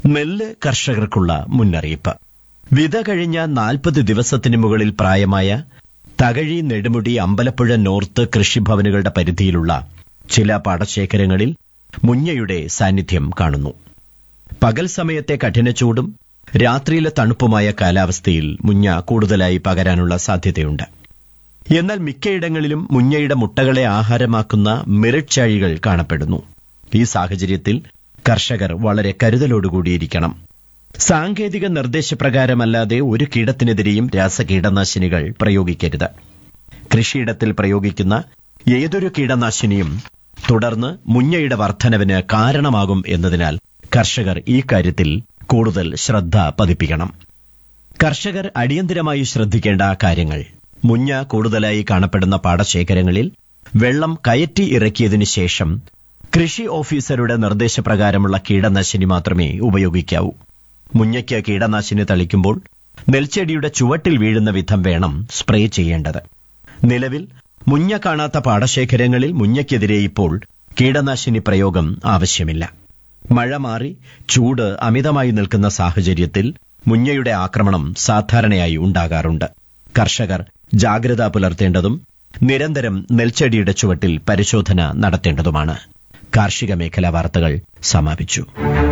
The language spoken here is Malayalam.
നെല്ല് കർഷകർക്കുള്ള മുന്നറിയിപ്പ് വിത കഴിഞ്ഞ നാൽപ്പത് ദിവസത്തിന് മുകളിൽ പ്രായമായ തകഴി നെടുമുടി അമ്പലപ്പുഴ നോർത്ത് കൃഷിഭവനുകളുടെ പരിധിയിലുള്ള ചില പാടശേഖരങ്ങളിൽ മുഞ്ഞയുടെ സാന്നിധ്യം കാണുന്നു പകൽ സമയത്തെ കഠിനചൂടും രാത്രിയിലെ തണുപ്പുമായ കാലാവസ്ഥയിൽ മുഞ്ഞ കൂടുതലായി പകരാനുള്ള സാധ്യതയുണ്ട് എന്നാൽ മിക്കയിടങ്ങളിലും മുഞ്ഞയുടെ മുട്ടകളെ ആഹാരമാക്കുന്ന മിരച്ചാഴികൾ കാണപ്പെടുന്നു ഈ സാഹചര്യത്തിൽ കർഷകർ വളരെ കരുതലോടുകൂടിയിരിക്കണം സാങ്കേതിക നിർദ്ദേശപ്രകാരമല്ലാതെ ഒരു കീടത്തിനെതിരെയും രാസകീടനാശിനികൾ പ്രയോഗിക്കരുത് കൃഷിയിടത്തിൽ പ്രയോഗിക്കുന്ന ഏതൊരു കീടനാശിനിയും തുടർന്ന് മുഞ്ഞയുടെ വർധനവിന് കാരണമാകും എന്നതിനാൽ കർഷകർ ഈ കാര്യത്തിൽ കൂടുതൽ ശ്രദ്ധ പതിപ്പിക്കണം കർഷകർ അടിയന്തിരമായി ശ്രദ്ധിക്കേണ്ട കാര്യങ്ങൾ മുഞ്ഞ കൂടുതലായി കാണപ്പെടുന്ന പാടശേഖരങ്ങളിൽ വെള്ളം കയറ്റി ഇറക്കിയതിനു ശേഷം കൃഷി ഓഫീസറുടെ നിർദ്ദേശപ്രകാരമുള്ള കീടനാശിനി മാത്രമേ ഉപയോഗിക്കാവൂ മുഞ്ഞയ്ക്ക് കീടനാശിനി തളിക്കുമ്പോൾ നെൽച്ചെടിയുടെ ചുവട്ടിൽ വീഴുന്ന വിധം വേണം സ്പ്രേ ചെയ്യേണ്ടത് നിലവിൽ മുഞ്ഞ കാണാത്ത പാടശേഖരങ്ങളിൽ മുഞ്ഞയ്ക്കെതിരെ ഇപ്പോൾ കീടനാശിനി പ്രയോഗം ആവശ്യമില്ല മഴ മാറി ചൂട് അമിതമായി നിൽക്കുന്ന സാഹചര്യത്തിൽ മുഞ്ഞയുടെ ആക്രമണം സാധാരണയായി ഉണ്ടാകാറുണ്ട് കർഷകർ ജാഗ്രത പുലർത്തേണ്ടതും നിരന്തരം നെൽച്ചെടിയുടെ ചുവട്ടിൽ പരിശോധന നടത്തേണ്ടതുമാണ് കാർഷിക മേഖലാ വാർത്തകൾ സമാപിച്ചു